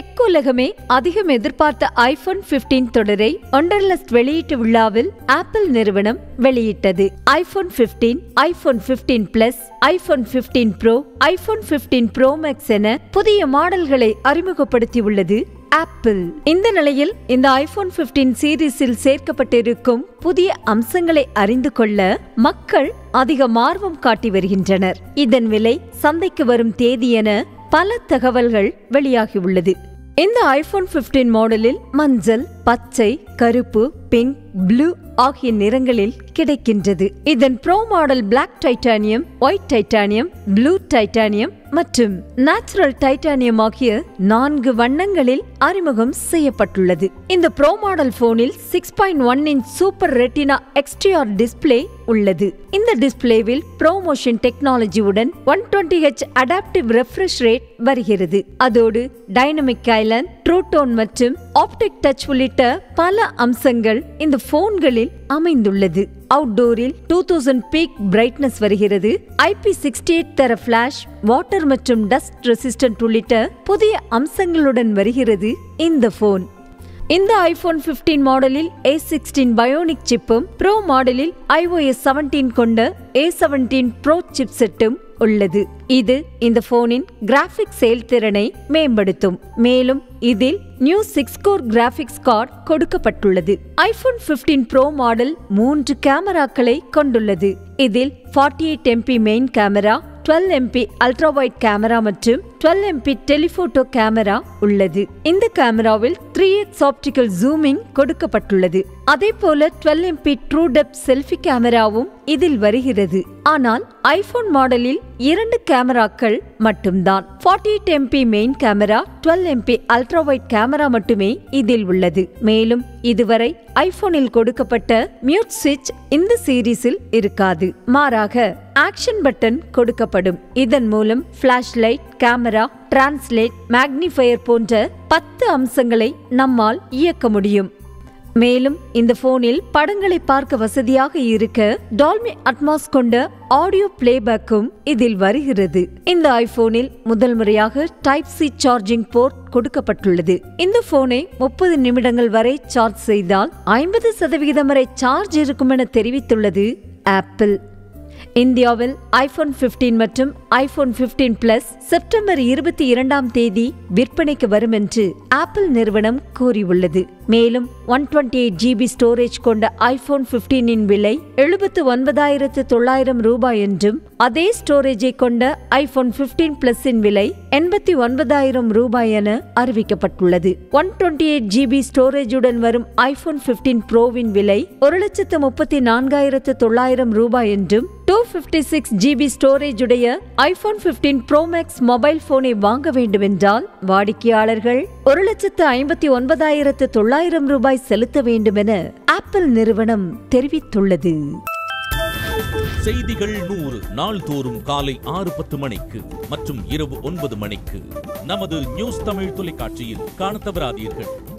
tech உலகமே அதிகம் எதிர்பார்த்த ஐபோன் 15 தொடரை ஒண்டர்லஸ் வெளியீட்டு விழாவில் ஆப்பிள் நிறுவனம் வெளியிட்டது iPhone 15 iPhone 15 plus iPhone 15 pro iPhone 15 pro max என புதிய மாடல்களை அறிமுகப்படுத்தியுள்ளது ஆப்பிள் இந்த நிலையில் இந்த ஐபோன் 15 சீரீஸில் சேர்க்கப்பட்டிருக்கும் புதிய அம்சங்களை அறிந்து கொள்ள மக்கள் அதிக ஆர்வம் காட்டி வருகின்றனர் இதன் விலை சந்தைக்கு வரும் தேதி என பல தகவல்கள் வெளியாகியுள்ளது இந்த ஐபோன் 15 மாடலில் மஞ்சள் பச்சை கருப்பு பிங்க் ப்ளூ ஆகிய நிறங்களில் கிடைக்கின்றது இதன் pro model black titanium white titanium blue titanium மற்றும் நேச்சுரல் டைட்டானியம் ஆகிய நான்கு வண்ணங்களில் அறிமுகம் செய்யப்பட்டுள்ளது இந்த ப்ரோ மாடல் போனில் six point one inch super retina XDR display உள்ளது இந்த டிஸ்பிளேவில் ப்ரோமோஷன் டெக்னாலஜியுடன் one twenty H adaptive refresh rate வருகிறது அதோடு டைனமிக் ஐலண்ட் ட்ரூடோன் மற்றும் ஆப்டிக் டச் உள்ளிட்ட பல அம்சங்கள் இந்த போன்களில் அமைந்துள்ளது அவுட்டோரில் டூ தௌசண்ட் பீக் பிரைட்னஸ் வருகிறது ஐபி சிக்ஸ்டி எயிட் தர பிளாஷ் வாட்டர் மற்றும் டஸ்ட் ரெசிஸ்டன்ட் உள்ளிட்ட புதிய அம்சங்களுடன் வருகிறது இந்த போன் இந்த ஐபோன் 15 மாடலில் ஏ சிக்ஸ்டீன் பயோனிக் சிப்பும் ப்ரோ மாடலில் ஐஓஎஸ் செவன்டீன் கொண்ட ஏ செவன்டீன் ப்ரோ சிப் செட்டும் உள்ளது இது இந்த போனின் கிராபிக்ஸ் செயல்திறனை மேம்படுத்தும் மேலும் இதில் new six core graphics card கொடுக்கப்பட்டுள்ளது ஐபோன் 15 ப்ரோ மாடல் மூன்று கேமராக்களை கொண்டுள்ளது இதில் 48 eight MP main camera 12 MP ultra wide camera மற்றும் 12 எம்பி டெலிபோட்டோ கேமரா உள்ளது இந்த கேமராவில் த்ரீ எக்ஸ் ஆப்டிகல் ஜூமிங் கொடுக்கப்பட்டுள்ளது அதே போல 12 எம்பி ட்ரூ டெப் செல்ஃபி கேமராவும் இதில் வருகிறது ஆனால் ஐபோன் மாடலில் இரண்டு கேமராக்கள் மட்டும்தான் 48 eight MP main camera 12 MP ultra wide camera மட்டுமே இதில் உள்ளது மேலும் இதுவரை ஐபோனில் கொடுக்கப்பட்ட மியூட் சுவிட்ச் இந்த சீரீஸில் இருக்காது மாறாக ஆக்ஷன் பட்டன் கொடுக்கப்படும் இதன் மூலம் flash light camera translate magnifier போன்ற பத்து அம்சங்களை நம்மால் இயக்க முடியும் மேலும் இந்த போனில் படங்களை பார்க்க வசதியாக இருக்க டால்மி அட்மாஸ் கொண்ட ஆடியோ பிளேபேக்கும் இதில் வருகிறது இந்த ஐபோனில் முதல் முறையாக டைப் சி சார்ஜிங் போர்ட் கொடுக்கப்பட்டுள்ளது இந்த போனை முப்பது நிமிடங்கள் வரை சார்ஜ் செய்தால் ஐம்பது சதவிகிதம் வரை சார்ஜ் இருக்கும் என தெரிவித்துள்ளது ஆப்பிள் இந்தியாவில் ஐபோன் 15 மற்றும் ஐபோன் 15 பிளஸ் செப்டம்பர் இருபத்தி இரண்டாம் தேதி விற்பனைக்கு வரும் என்று ஆப்பிள் நிறுவனம் கூறியுள்ளது மேலும் one twenty eight GB storage கொண்ட ஐபோன் 15 இன் விலை எழுபத்து ஒன்பதாயிரத்து தொள்ளாயிரம் ரூபாய் என்றும் அதே ஸ்டோரேஜை கொண்ட ஐபோன் 15 பிளஸ் இன் விலை எண்பத்தி ஒன்பதாயிரம் ரூபாய் என அறிவிக்கப்பட்டுள்ளது ஒன் டுவெண்ட்டி எயிட் ஜிபி ஸ்டோரேஜுடன் வரும் ஐபோன் 15 ப்ரோவின் விலை ஒரு லட்சத்து முப்பத்தி நான்காயிரத்து தொள்ளாயிரம் ரூபாய் என்றும் two fifty six GB storage உடைய ஐபோன் 15 ப்ரோ மேக்ஸ் மொபைல் போனை வாங்க வேண்டுமென்றால் வாடிக்கையாளர்கள் ஒரு லட்சத்து ஐம்பத்தி ஒன்பதாயிரத்து தொள்ளாயிரம் ரூபாய் செலுத்த வேண்டுமென ஆப்பிள் நிறுவனம் தெரிவித்துள்ளது செய்திகள் நூறு நாள்தோறும் காலை ஆறு பத்து மணிக்கு மற்றும் இரவு ஒன்பது மணிக்கு நமது நியூஸ் தமிழ் தொலைக்காட்சியில் காணத் தவறாதீர்கள்